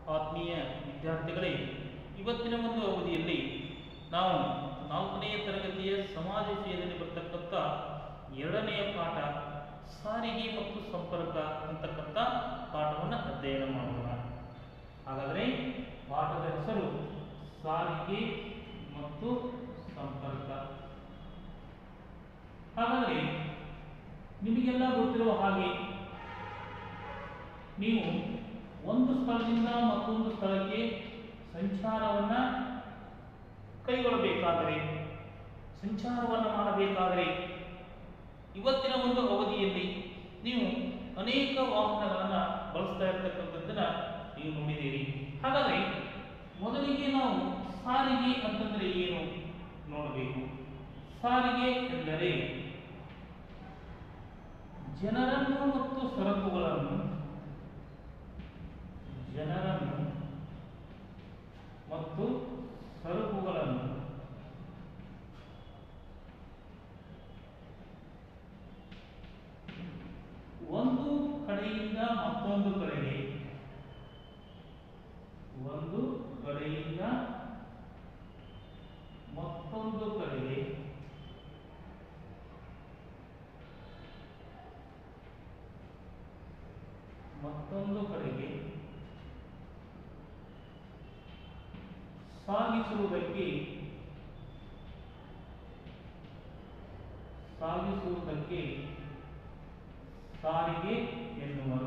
ಆತ್ಮೀಯ ವಿದ್ಯಾರ್ಥಿಗಳೇ ಇವತ್ತಿನ ಒಂದು ಅವಧಿಯಲ್ಲಿ ನಾವು ನಾಲ್ಕನೆಯ ತರಗತಿಯ ಸಮಾಜ ವಿಷಯದಲ್ಲಿ ಬರ್ತಕ್ಕಂಥ ಎರಡನೆಯ ಪಾಠ ಸಾರಿಗೆ ಮತ್ತು ಸಂಪರ್ಕ ಅಂತಕ್ಕಂಥ ಪಾಠವನ್ನು ಅಧ್ಯಯನ ಮಾಡೋಣ ಹಾಗಾದರೆ ಪಾಠದ ಹೆಸರು ಸಾರಿಗೆ ಮತ್ತು ಸಂಪರ್ಕ ಹಾಗಾದರೆ ನಿಮಗೆಲ್ಲ ಗೊತ್ತಿರುವ ಹಾಗೆ ನೀವು ಒಂದು ಸ್ಥಳದಿಂದ ಮತ್ತೊಂದು ಸ್ಥಳಕ್ಕೆ ಸಂಚಾರವನ್ನ ಕೈಗೊಳ್ಳಬೇಕಾದರೆ ಸಂಚಾರವನ್ನು ಮಾಡಬೇಕಾದರೆ ಇವತ್ತಿನ ಒಂದು ಅವಧಿಯಲ್ಲಿ ನೀವು ಅನೇಕ ವಾಹನಗಳನ್ನು ಬಳಸ್ತಾ ಇರ್ತಕ್ಕಂಥದ್ದನ್ನ ನೀವು ನೋಡಿದ್ದೀರಿ ಹಾಗಾದರೆ ಮೊದಲಿಗೆ ನಾವು ಸಾರಿಗೆ ಅಂತಂದ್ರೆ ಏನು ನೋಡಬೇಕು ಸಾರಿಗೆ ಎಂದರೆ ಜನರನ್ನು ಮತ್ತು ಸರಕುಗಳನ್ನು ಜನರನ್ನು ಮತ್ತು ಸರಕುಗಳನ್ನು ಒಂದು ಕಡೆಯಿಂದ ಮತ್ತೊಂದು ಕಡೆಗೆ ಒಂದು ಕಡೆಯಿಂದ ಮತ್ತೊಂದು ಕಡೆಗೆ ಮತ್ತೊಂದು ಕಡೆಗೆ ಸಾಗಿಸುವುದಕ್ಕೆ ಸಾಗಿಸುವುದಕ್ಕೆ ಸಾರಿಗೆ ಎನ್ನುವರು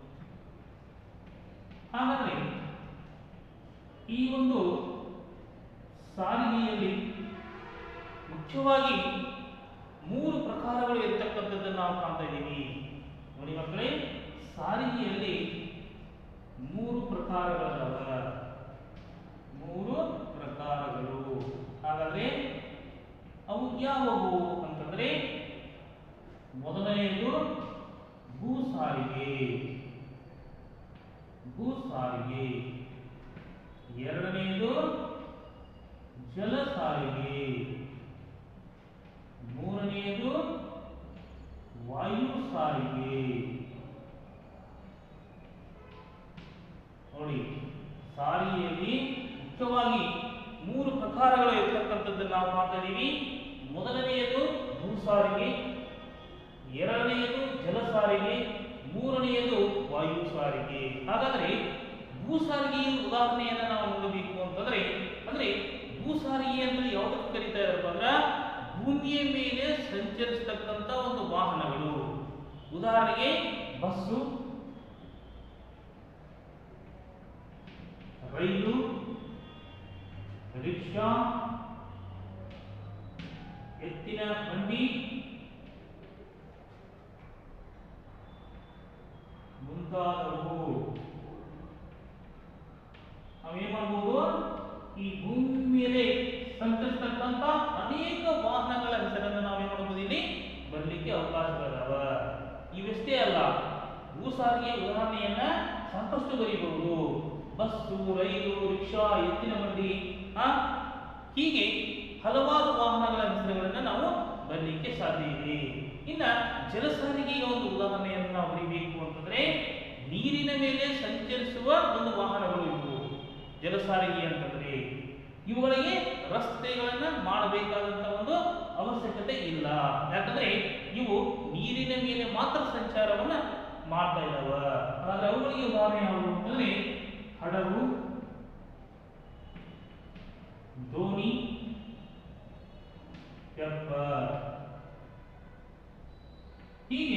ಹಾಗಾದರೆ ಈ ಒಂದು ಸಾರಿಗೆಯಲ್ಲಿ ಮುಖ್ಯವಾಗಿ ಮೂರು ಪ್ರಕಾರಗಳು ಇರತಕ್ಕಂಥದ್ದನ್ನು ನಾವು ಕಾಣ್ತಾ ಇದ್ದೀವಿ ನೋಡಿ ಮಕ್ಕಳೇ ಸಾರಿಗೆಯಲ್ಲಿ ಮೂರು ಪ್ರಕಾರಗಳದಾವ ಮೂರು ಪ್ರಕಾರಗಳು ಹಾಗಾದ್ರೆ ಅವು ಯಾವುವು ಅಂತಂದ್ರೆ ಮೊದಲನೆಯದು ಭೂ ಸಾರಿಗೆ ಭೂ ಸಾರಿಗೆ ಎರಡನೆಯದು ಜಲ ಸಾರಿಗೆ ಮೂರನೆಯದು ವಾಯು ಸಾರಿಗೆ ನೋಡಿ ಸಾರಿಗೆಯಲ್ಲಿ ಮುಖ್ಯವಾಗಿ ಮೂರು ಪ್ರಕಾರಗಳು ಇರ್ತಕ್ಕಂಥದ್ದನ್ನು ನಾವು ಮಾಡ್ತಾ ಇದ್ದೀವಿ ಮೊದಲನೆಯದು ಭೂ ಸಾರಿಗೆ ಎರಡನೆಯದು ಜಲ ಸಾರಿಗೆ ಮೂರನೆಯದು ವಾಯು ಸಾರಿಗೆ ಹಾಗಾದರೆ ಭೂ ಸಾರಿಗೆಯ ಉದಾಹರಣೆಯನ್ನು ನಾವು ನೋಡಬೇಕು ಅಂತಂದ್ರೆ ಅಂದ್ರೆ ಭೂ ಸಾರಿಗೆ ಅಂದ್ರೆ ಯಾವುದಕ್ಕೆ ಕರೀತಾ ಇದ್ದಾರಪ್ಪ ಅಂದ್ರೆ ಭೂಮಿಯ ಮೇಲೆ ಸಂಚರಿಸತಕ್ಕಂಥ ಒಂದು ವಾಹನಗಳು ಉದಾಹರಣೆಗೆ ಬಸ್ಸು ರೈಲು ರಿಕ್ಷಾ ಎತ್ತಿನ ಬಂಡಿ ಮುಂತಾದವು ನಾವೇನ್ ಮಾಡ್ಬೋದು ಈ ಭೂಮಿ ಮೇಲೆ ಸಂಚರಿಸತಕ್ಕಂತ ಅನೇಕ ವಾಹನಗಳ ಹೆಸರನ್ನು ನಾವೇನ್ ಮಾಡಬಹುದು ಇಲ್ಲಿ ಬರಲಿಕ್ಕೆ ಅವಕಾಶಗಳಿದಾವ ಇವೆಷ್ಟೇ ಅಲ್ಲ ಭೂ ಸಾರಿಗೆ ಉದಾಹರಣೆಯನ್ನ ಸಾಕಷ್ಟು ಬರೀಬಹುದು ಬಸ್ಸು ರೈಲು ರಿಕ್ಷಾ ಎತ್ತಿನ ಬಂಡಿ ಆ ಹೀಗೆ ಹಲವಾರು ವಾಹನಗಳ ಹೆಸರುಗಳನ್ನು ನಾವು ಬರಲಿಕ್ಕೆ ಸಾಧ್ಯ ಇದೆ ಇನ್ನ ಜಲ ಸಾರಿಗೆಯ ಒಂದು ಉದಾಹರಣೆಯನ್ನು ನಾವು ಬರೀಬೇಕು ಅಂತಂದ್ರೆ ನೀರಿನ ಮೇಲೆ ಸಂಚರಿಸುವ ಒಂದು ವಾಹನಗಳು ಇವು ಜಲ ಸಾರಿಗೆ ಅಂತಂದ್ರೆ ಇವುಗಳಿಗೆ ರಸ್ತೆಗಳನ್ನ ಮಾಡಬೇಕಾದಂತ ಒಂದು ಅವಶ್ಯಕತೆ ಇಲ್ಲ ಯಾಕಂದ್ರೆ ಇವು ನೀರಿನ ಮೇಲೆ ಮಾತ್ರ ಸಂಚಾರವನ್ನ ಮಾಡ್ತಾ ಇದ್ದಾವ ಆದ್ರೆ ಅವುಗಳಿಗೆ ಉದಾಹರಣೆ ಯಾವುದು ಅಂತಂದ್ರೆ ಹಡಗು ದೋಣಿ ತೆಪ್ಪ ಹೀಗೆ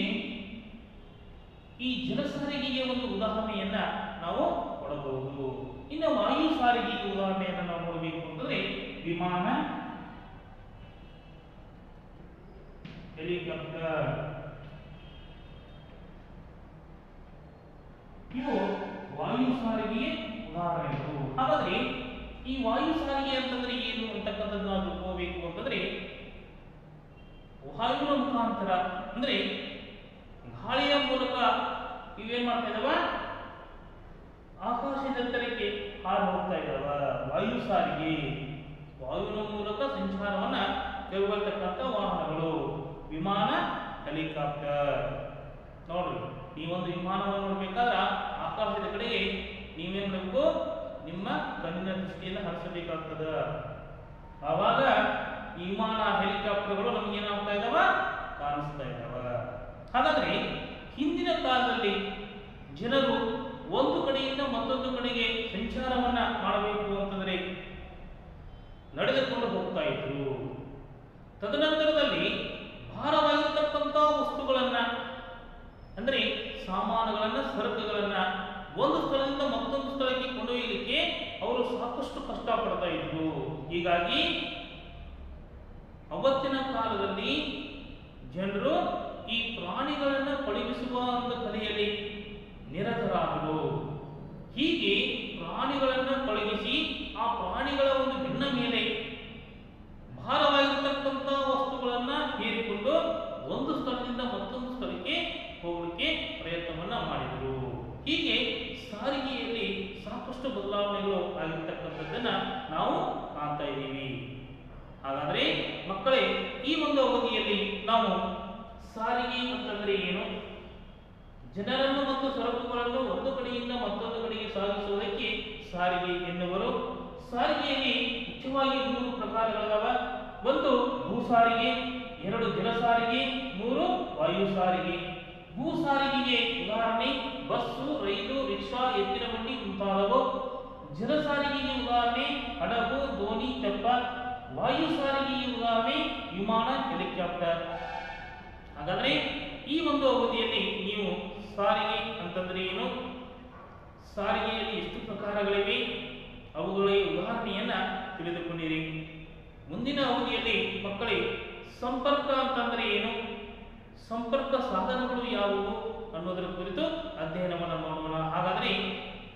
ಈ ಜಲ ಸಾರಿಗೆಗೆ ಒಂದು ಉದಾಹರಣೆಯನ್ನ ನಾವು ಕೊಡಬಹುದು ಇನ್ನು ವಾಯು ಸಾರಿಗೆಗೆ ಉದಾಹರಣೆಯನ್ನ ನಾವು ನೋಡಬೇಕು ಅಂತಂದ್ರೆ ವಿಮಾನ ಹೆಲಿಕಾಪ್ಟರ್ ಇವು ವಾಯು ಸಾರಿಗೆಗೆ ಉದಾಹರಣೆಗಳು ಹಾಗಾದ್ರೆ ಈ ವಾಯು ಸಾರಿಗೆ ಅಂತಂದ್ರೆ ಏನು ಅಂತಕ್ಕಂಥದ್ದು ನಾವು ತಿಳ್ಕೋಬೇಕು ಅಂತಂದ್ರೆ ವಾಯುವಿನ ಮುಖಾಂತರ ಅಂದ್ರೆ ಗಾಳಿಯ ಮೂಲಕ ಇವೇನ್ ಮಾಡ್ತಾ ಇದಾವ ಆಕಾಶದೆತ್ತರಕ್ಕೆ ಹಾರು ಹೋಗ್ತಾ ಇದಾವ ವಾಯು ಸಾರಿಗೆ ವಾಯುವಿನ ಮೂಲಕ ಸಂಚಾರವನ್ನ ಕೈಗೊಳ್ಳತಕ್ಕಂಥ ವಾಹನಗಳು ವಿಮಾನ ಹೆಲಿಕಾಪ್ಟರ್ ನೋಡ್ರಿ ಈ ಒಂದು ವಿಮಾನವನ್ನು ನೋಡ್ಬೇಕಾದ್ರ ಆಕಾಶದ ಕಡೆಗೆ ನೀವೇನ್ ಮಾಡಬೇಕು ನಿಮ್ಮ ಕಣ್ಣಿನ ದೃಷ್ಟಿಯನ್ನು ಹರಿಸಬೇಕಾಗ್ತದ ಆವಾಗ ಈ ವಿಮಾನ ಹೆಲಿಕಾಪ್ಟರ್ಗಳು ನಮ್ಗೆ ಏನಾಗ್ತಾ ಇದಾವ ಕಾಣಿಸ್ತಾ ಇದಾವ ಹಾಗಾದ್ರೆ ಹಿಂದಿನ ಕಾಲದಲ್ಲಿ ಜನರು ಒಂದು ಕಡೆಯಿಂದ ಮತ್ತೊಂದು ಕಡೆಗೆ ಸಂಚಾರವನ್ನ ಮಾಡಬೇಕು ಅಂತಂದ್ರೆ ನಡೆದುಕೊಂಡು ಹೋಗ್ತಾ ಇದ್ರು ತದನಂತರದಲ್ಲಿ ಭಾರವಾಗಿರ್ತಕ್ಕಂಥ ವಸ್ತುಗಳನ್ನ ಅಂದ್ರೆ ಸಾಮಾನುಗಳನ್ನ ಸರಕುಗಳನ್ನ ಒಂದು ಸ್ಥಳದಿಂದ ಮತ್ತೊಂದು ಸ್ಥಳಕ್ಕೆ ಕೊಂಡೊಯ್ಯಲಿಕ್ಕೆ ಅವರು ಸಾಕಷ್ಟು ಕಷ್ಟ ಪಡ್ತಾ ಇದ್ರು ಹೀಗಾಗಿ ಅವತ್ತಿನ ಕಾಲದಲ್ಲಿ ಜನರು ಈ ಪ್ರಾಣಿಗಳನ್ನ ಪಳಗಿಸುವ ಒಂದು ಕಲೆಯಲ್ಲಿ ನಿರತರಾದರು ಹೀಗೆ ಪ್ರಾಣಿಗಳನ್ನ ಪಳಗಿಸಿ ಆ ಪ್ರಾಣಿಗಳ ಒಂದು ಭಿನ್ನ ಮೇಲೆ ಭಾರವಾಗಿರ್ತಕ್ಕಂಥ ವಸ್ತುಗಳನ್ನ ಹೇರಿಕೊಂಡು ಒಂದು ಸ್ಥಳದಿಂದ ಮತ್ತೊಂದು ಸ್ಥಳಕ್ಕೆ ಹೋಗಲಿಕ್ಕೆ ಪ್ರಯತ್ನವನ್ನ ಮಾಡಿದರು ಹೀಗೆ ಸಾರಿಗೆಯಲ್ಲಿ ಸಾಕಷ್ಟು ಬದಲಾವಣೆಗಳು ಆಗಿರ್ತಕ್ಕಂಥದ್ದನ್ನ ನಾವು ಕಾಣ್ತಾ ಇದ್ದೀವಿ ಹಾಗಾದ್ರೆ ಮಕ್ಕಳೇ ಈ ಒಂದು ಅವಧಿಯಲ್ಲಿ ನಾವು ಸಾರಿಗೆ ಅಂತಂದ್ರೆ ಏನು ಜನರನ್ನು ಮತ್ತು ಸರಕುಗಳನ್ನು ಒಂದು ಕಡೆಯಿಂದ ಮತ್ತೊಂದು ಕಡೆಗೆ ಸಾಗಿಸುವುದಕ್ಕೆ ಸಾರಿಗೆ ಎನ್ನುವರು ಸಾರಿಗೆಯಲ್ಲಿ ಮುಖ್ಯವಾಗಿ ಮೂರು ಪ್ರಕಾರಗಳಿದಾವ ಒಂದು ಭೂ ಸಾರಿಗೆ ಎರಡು ಜಲ ಸಾರಿಗೆ ಮೂರು ವಾಯು ಸಾರಿಗೆ ಭೂ ಸಾರಿಗೆಗೆ ಉದಾಹರಣೆ ಬಸ್ಸು ರೈಲು ರಿಕ್ಷಾ ಎತ್ತಿನ ಬಂಡಿ ಮುಂತಾದವು ಜಲ ಸಾರಿಗೆಗೆ ಉದಾಹರಣೆ ಹಡಗು ದೋಣಿ ತೆಪ್ಪ ವಾಯು ಸಾರಿಗೆಗೆ ಉದಾಹರಣೆ ವಿಮಾನ ಹೆಲಿಕಾಪ್ಟರ್ ಹಾಗಾದ್ರೆ ಈ ಒಂದು ಅವಧಿಯಲ್ಲಿ ನೀವು ಸಾರಿಗೆ ಅಂತಂದ್ರೆ ಏನು ಸಾರಿಗೆಯಲ್ಲಿ ಎಷ್ಟು ಪ್ರಕಾರಗಳಿವೆ ಅವುಗಳ ಉದಾಹರಣೆಯನ್ನ ತಿಳಿದುಕೊಂಡಿರಿ ಮುಂದಿನ ಅವಧಿಯಲ್ಲಿ ಮಕ್ಕಳೇ ಸಂಪರ್ಕ ಅಂತಂದ್ರೆ ಏನು ಸಂಪರ್ಕ ಸಾಧನಗಳು ಯಾವುವು ಅನ್ನೋದರ ಕುರಿತು ಅಧ್ಯಯನವನ್ನು ಮಾಡೋಣ ಹಾಗಾದ್ರೆ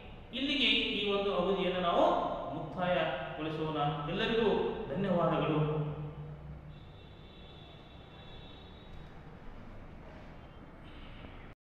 ಇಲ್ಲಿಗೆ ಈ ಒಂದು ಅವಧಿಯನ್ನು ನಾವು ಮುಕ್ತಾಯಗೊಳಿಸೋಣ ಎಲ್ಲರಿಗೂ ಧನ್ಯವಾದಗಳು